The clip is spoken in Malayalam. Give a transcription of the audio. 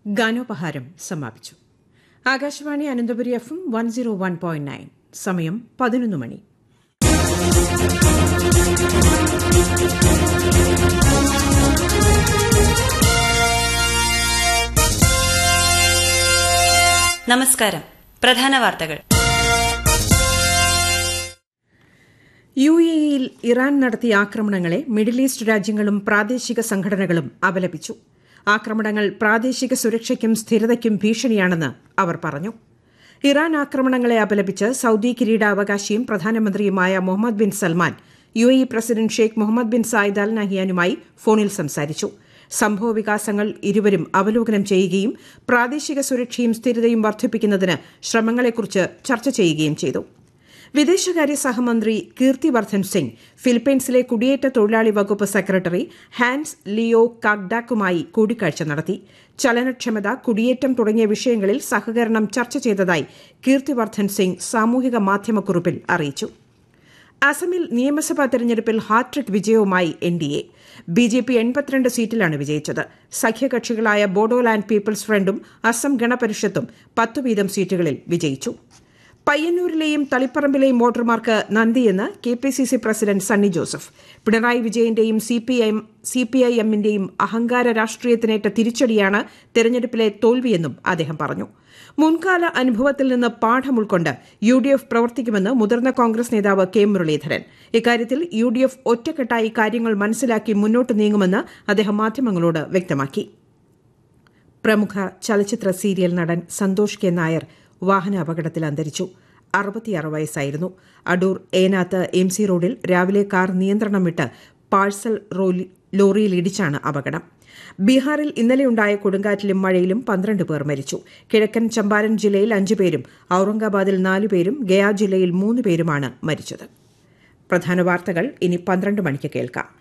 ഗാനോപഹാരം സമാപിച്ചു Akashvani Ananthapuri F M one zero one point nine സമയം പതിനൊന്ന് മണി നമസ്കാരം പ്രധാന വാർത്തകൾ യു എയിൽ ഇറാൻ നടത്തിയ ആക്രമണങ്ങളെ മിഡിൽ ഈസ്റ്റ് രാജ്യങ്ങളും പ്രാദേശിക സംഘടനകളും അപലപിച്ചു ആക്രമണങ്ങൾ പ്രാദേശിക സുരക്ഷയ്ക്കും സ്ഥിരതയ്ക്കും ഭീഷണിയാണെന്ന് അവർ പറഞ്ഞു ഇറാൻ ആക്രമണങ്ങളെ അപലപിച്ച് സൌദി കിരീടാവകാശിയും പ്രധാനമന്ത്രിയുമായ Mohammed bin Salman U A president Sheikh Mohammed bin Zayed Al നഹിയാനുമായി ഫോണിൽ സംസാരിച്ചു സംഭവ വികാസങ്ങൾ ഇരുവരും അവലോകനം ചെയ്യുകയും പ്രാദേശിക സുരക്ഷയും സ്ഥിരതയും വർദ്ധിപ്പിക്കുന്നതിന് ശ്രമങ്ങളെക്കുറിച്ച് ചർച്ച ചെയ്യുകയും ചെയ്തു വിദേശകാര്യ സഹമന്ത്രി കീർത്തിവർദ്ധൻ സിംഗ് ഫിലിപ്പൈൻസിലെ കുടിയേറ്റ തൊഴിലാളി വകുപ്പ് സെക്രട്ടറി ഹാൻസ് ലിയോ കാഗ്ഡാക്കുമായി കൂടിക്കാഴ്ച നടത്തി ചലനക്ഷമത കുടിയേറ്റം തുടങ്ങിയ വിഷയങ്ങളിൽ സഹകരണം ചർച്ച ചെയ്തതായി കീർത്തിവർദ്ധൻ സിംഗ് സാമൂഹിക മാധ്യമക്കുറിപ്പിൽ അറിയിച്ചു അസമിൽ നിയമസഭാ തെരഞ്ഞെടുപ്പിൽ ഹാട്രിക് വിജയവുമായി N D A B J P എൺപത്തിരണ്ട് സീറ്റിലാണ് വിജയിച്ചത് സഖ്യകക്ഷികളായ ബോഡോലാൻഡ് പീപ്പിൾസ് ഫ്രണ്ടും അസം ഗണപരിഷത്തും പത്തു വീതം സീറ്റുകളിൽ വിജയിച്ചു പയ്യന്നൂരിലെയും തളിപ്പറമ്പിലെയും വോട്ടർമാർക്ക് നന്ദിയെന്ന് K P C C president Sunny Joseph Pinarayi വിജയന്റെയും C P I C P I എമ്മിന്റെയും അഹങ്കാര രാഷ്ട്രീയത്തിനേറ്റ തിരിച്ചടിയാണ് തെരഞ്ഞെടുപ്പിലെ തോൽവിയെന്നും അദ്ദേഹം പറഞ്ഞു മുൻകാല അനുഭവത്തിൽ നിന്ന് പാഠം ഉൾക്കൊണ്ട് യു ഡി എഫ് പ്രവർത്തിക്കുമെന്ന് മുതിർന്ന കോൺഗ്രസ് നേതാവ് കെ മുരളീധരൻ ഇക്കാര്യത്തിൽ യു ഡി എഫ് ഒറ്റക്കെട്ടായി കാര്യങ്ങൾ മനസ്സിലാക്കി മുന്നോട്ട് നീങ്ങുമെന്ന് അദ്ദേഹം മാധ്യമങ്ങളോട് വ്യക്തമാക്കി പ്രമുഖ ചലച്ചിത്ര സീരിയൽ നടൻ സന്തോഷ് കെ നായർ വാഹന അപകടത്തിൽ അന്തരിച്ചു അറുപത്തിയാറ് വയസ്സായിരുന്നു അടൂർ ഏനാത്ത് എം സി റോഡിൽ രാവിലെ കാർ നിയന്ത്രണം വിട്ട് പാഴ്സൽ ലോറിയിൽ ഇടിച്ചാണ് അപകടം ബീഹാറിൽ ഇന്നലെയുണ്ടായ കൊടുങ്കാറ്റിലും മഴയിലും പന്ത്രണ്ട് പേർ മരിച്ചു കിഴക്കൻ ചമ്പാരൻ ജില്ലയിൽ അഞ്ചു പേരും ഔറംഗാബാദിൽ നാലുപേരും ഗയ ജില്ലയിൽ മൂന്ന് പേരുമാണ് മരിച്ചത് പ്രധാന വാർത്തകൾ ഇനി പന്ത്രണ്ട് മണിക്ക് കേൾക്കാം